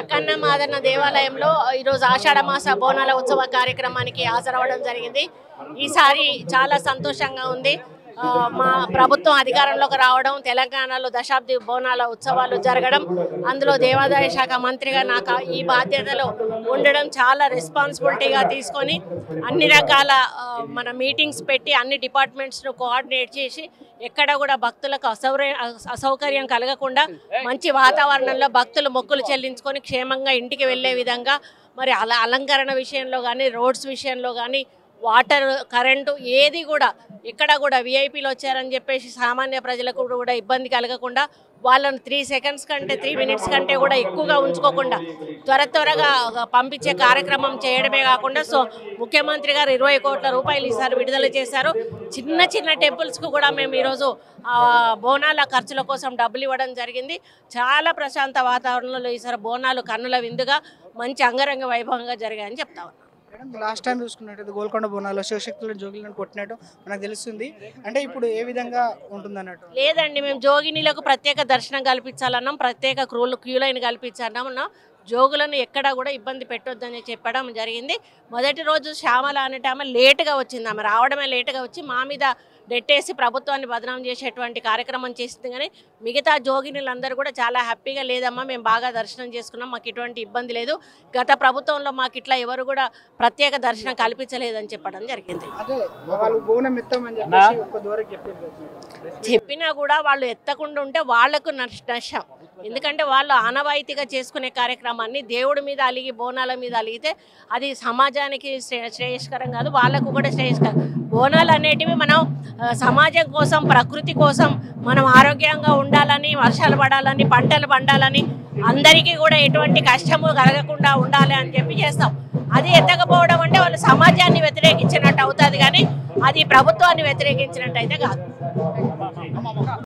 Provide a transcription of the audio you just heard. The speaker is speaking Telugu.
అక్కన్న మాదన్న దేవాలయంలో ఈరోజు ఆషాఢ మాస బోనాల ఉత్సవ కార్యక్రమానికి హాజరవడం జరిగింది ఈసారి చాలా సంతోషంగా ఉంది ఆ, మా ప్రభుత్వం అధికారంలోకి రావడం తెలంగాణలో దశాబ్ది బోనాల ఉత్సవాలు జరగడం అందులో దేవాదాయ శాఖ మంత్రిగా నాకు ఈ బాధ్యతలో ఉండడం చాలా రెస్పాన్సిబిలిటీగా తీసుకొని అన్ని రకాల ఆ, మన మీటింగ్స్ పెట్టి అన్ని డిపార్ట్మెంట్స్ను కోఆర్డినేట్ చేసి ఎక్కడ కూడా భక్తులకు అసౌకర్యం అసౌకర్యం కలగకుండా మంచి వాతావరణంలో భక్తులు మొక్కులు చెల్లించుకొని క్షేమంగా ఇంటికి వెళ్ళే విధంగా మరి అల అలంకరణ విషయంలో కానీ రోడ్స్ విషయంలో కానీ వాటర్ కరెంటు ఏది కూడా ఎక్కడ కూడా విఐపీలు వచ్చారని చెప్పేసి సామాన్య ప్రజలకు కూడా ఇబ్బంది కలగకుండా వాళ్ళని త్రీ సెకండ్స్ కంటే త్రీ మినిట్స్ కంటే కూడా ఎక్కువగా ఉంచుకోకుండా త్వర త్వరగా పంపించే కార్యక్రమం చేయడమే కాకుండా సో ముఖ్యమంత్రి గారు ఇరవై కోట్ల రూపాయలు ఈసారి విడుదల చేశారు చిన్న చిన్న టెంపుల్స్కు కూడా మేము ఈరోజు ఆ, బోనాల ఖర్చుల కోసం డబ్బులు ఇవ్వడం జరిగింది చాలా ప్రశాంత వాతావరణంలో ఈసారి బోనాలు కన్నుల విందుగా మంచి అంగరంగ వైభవంగా జరిగాయని చెప్తా ఉన్నాను మేడం లాస్ట్ టైం చూసుకున్నట్టయితే గోల్కొండ బోనాలో శివశక్తులను జోగులను కొట్టినట్టు మనకు తెలుస్తుంది అంటే ఇప్పుడు ఏ విధంగా ఉంటుంది అన్నట్టు లేదండి మేము జోగినీలకు ప్రత్యేక దర్శనం కల్పించాలన్నాం ప్రత్యేక క్రూలు క్యూ లైన్ కల్పించాలన్నాం జోగులను ఎక్కడా కూడా ఇబ్బంది పెట్టొద్దని చెప్పడం జరిగింది మొదటి రోజు శ్యామల అనేట ఆమె లేటుగా వచ్చింది ఆమె రావడమే లేటుగా వచ్చి మా మీద డెట్టేసి ప్రభుత్వాన్ని బదనాం చేసేటువంటి కార్యక్రమం చేసింది కానీ మిగతా జోగినులందరూ కూడా చాలా హ్యాపీగా లేదమ్మా మేము బాగా దర్శనం చేసుకున్నాం మాకు ఎటువంటి ఇబ్బంది లేదు గత ప్రభుత్వంలో మాకు ఇట్లా ఎవరు కూడా ప్రత్యేక దర్శనం కల్పించలేదని చెప్పడం జరిగింది అదే వాళ్ళు బోనం ఎత్తామని చెప్పేసి ఒక్క దూరం చెప్పారు కదా మేడం. చెప్పినా కూడా వాళ్ళు ఎత్తకుండా ఉంటే వాళ్లకు నష్- నష్టం ఎందుకంటే వాళ్ళు ఆనవాయితీగా చేసుకునే కార్యక్రమాన్ని దేవుడి మీద అలిగి బోనాల మీద అలిగితే అది సమాజానికి శ్రే- శ్రేయస్కరం కాదు వాళ్ళకు కూడా శ్రేయస్కరం బోనాలు అనేటివి మనం ఆ, సమాజం కోసం ప్రకృతి కోసం మనం ఆరోగ్యంగా ఉండాలని వర్షాలు పడాలని పంటలు పండాలని అందరికీ కూడా ఎటువంటి కష్టము కలగకుండా ఉండాలి అని చెప్పి చేస్తాం అది ఎత్తకపోవడం అంటే వాళ్ళు సమాజాన్ని వ్యతిరేకించినట్టు అవుతుంది కానీ అది ప్రభుత్వాన్ని వ్యతిరేకించినట్టు అయితే కాదు